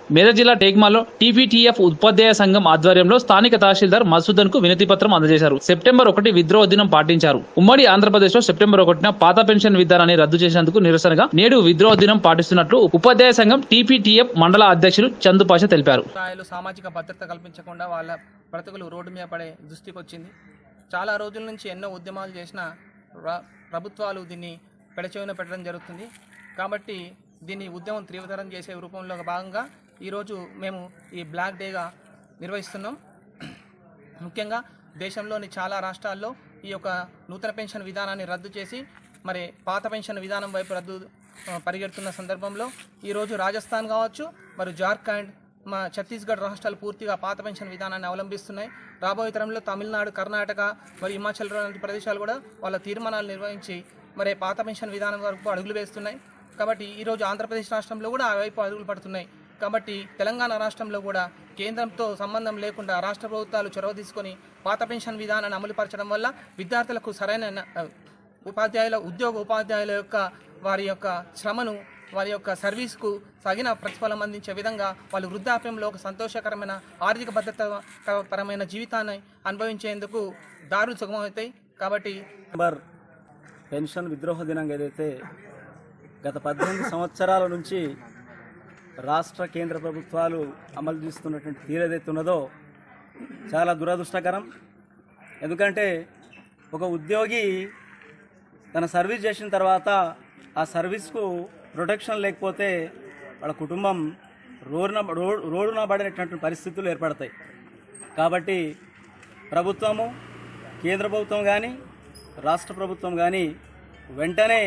మేదక్ జిల్లా టేక్మాల్లో టీపీటీఎఫ్ ఉపాధ్యాయ సంఘం ఆధ్వర్యంలో స్థానిక తహసీల్దార్ మసూదన్ కు వినతి పత్రం అందజేశారు సెప్టెంబర్ ఒకటి విద్రోహ దినం పాటించారు ఉమ్మడి ఆంధ్రప్రదేశ్ లో సెప్టెంబర్ ఒకటిన పాత పెన్షన్ విధానాన్ని రద్దు చేసేందుకు నిరసనగా నేడు విద్రోహ దినం పాటిస్తున్నట్లు ఉపాధ్యాయ సంఘం టీపీటీఎఫ్ మండల అధ్యక్షులు చందుపాష తెలిపారు స్థాయిలో సామాజిక భద్రత కల్పించకుండా వాళ్ళ బ్రతుకులు రోడ్డు మీద పడే దుస్థితికి వచ్చింది చాలా రోజుల నుంచి ఎన్నో ఉద్యమాలు చేసిన ర- ప్రభుత్వాలు దీన్ని పెడచెవిన పెట్టడం జరుగుతుంది కాబట్టి దీన్ని ఉద్యమం తీవ్రతరం చేసే రూపంలో భాగంగా ఈరోజు మేము ఈ బ్లాక్ డేగా నిర్వహిస్తున్నాం ముఖ్యంగా దేశంలోని చాలా రాష్ట్రాల్లో ఈ యొక్క నూతన పెన్షన్ విధానాన్ని రద్దు చేసి మరి పాత పెన్షన్ విధానం వైపు రద్దు ఆ, పరిగెడుతున్న సందర్భంలో ఈరోజు రాజస్థాన్ కావచ్చు మరి జార్ఖండ్ మా ఛత్తీస్గఢ్ రాష్ట్రాలు పూర్తిగా పాత పెన్షన్ విధానాన్ని అవలంబిస్తున్నాయి రాబోయే తరంలో తమిళనాడు కర్ణాటక మరి హిమాచల్ లాంటి ప్రదేశాలు కూడా వాళ్ళ తీర్మానాలు నిర్వహించి మరి పాత పెన్షన్ విధానం వరకు అడుగులు వేస్తున్నాయి కాబట్టి ఈరోజు ఆంధ్రప్రదేశ్ రాష్ట్రంలో కూడా ఆ వైపు అడుగులు పడుతున్నాయి కాబట్టి తెలంగాణ రాష్ట్రంలో కూడా కేంద్రంతో సంబంధం లేకుండా రాష్ట్ర ప్రభుత్వాలు చొరవ తీసుకొని పాత పెన్షన్ విధానాన్ని అమలుపరచడం వల్ల విద్యార్థులకు సరైన న- ఉపాధ్యాయుల ఉద్యోగ ఉపాధ్యాయుల యొక్క వారి యొక్క శ్రమను వారి యొక్క సర్వీస్కు తగిన ప్రతిఫలం అందించే విధంగా వాళ్ళు వృద్ధాప్యంలో ఒక సంతోషకరమైన ఆర్థిక భద్రత పరమైన జీవితాన్ని అనుభవించేందుకు దారులు సుగమవుతాయి కాబట్టి నవంబర్ పెన్షన్ విద్రోహ దినంగా ఏదైతే గత పద్దెనిమిది సంవత్సరాల నుంచి రాష్ట్ర కేంద్ర ప్రభుత్వాలు అమలు చేస్తున్నటువంటి తీరు ఏదైతే ఉన్నదో చాలా దురదృష్టకరం ఎందుకంటే ఒక ఉద్యోగి తన సర్వీస్ చేసిన తర్వాత ఆ సర్వీస్కు ప్రొటెక్షన్ లేకపోతే వాళ్ళ కుటుంబం రోడ్న రోడ్ రోడ్డున పడినటువంటి పరిస్థితులు ఏర్పడతాయి కాబట్టి ప్రభుత్వము కేంద్ర ప్రభుత్వం కానీ రాష్ట్ర ప్రభుత్వం కానీ వెంటనే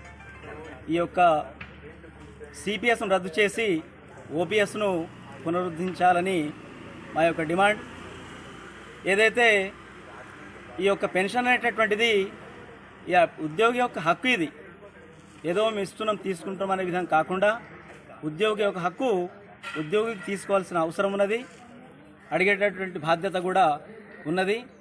ఈ యొక్క సిపిఎస్ను రద్దు చేసి ఓపీఎస్ను పునరుద్ధరించాలని మా యొక్క డిమాండ్ ఏదైతే ఈ యొక్క పెన్షన్ అనేటటువంటిది ఈ ఉద్యోగి యొక్క హక్కు ఇది ఏదో మేము ఇస్తున్నాం తీసుకుంటాం అనే విధంగా కాకుండా ఉద్యోగి యొక్క హక్కు ఉద్యోగికి తీసుకోవాల్సిన అవసరం ఉన్నది అడిగేటటువంటి బాధ్యత కూడా ఉన్నది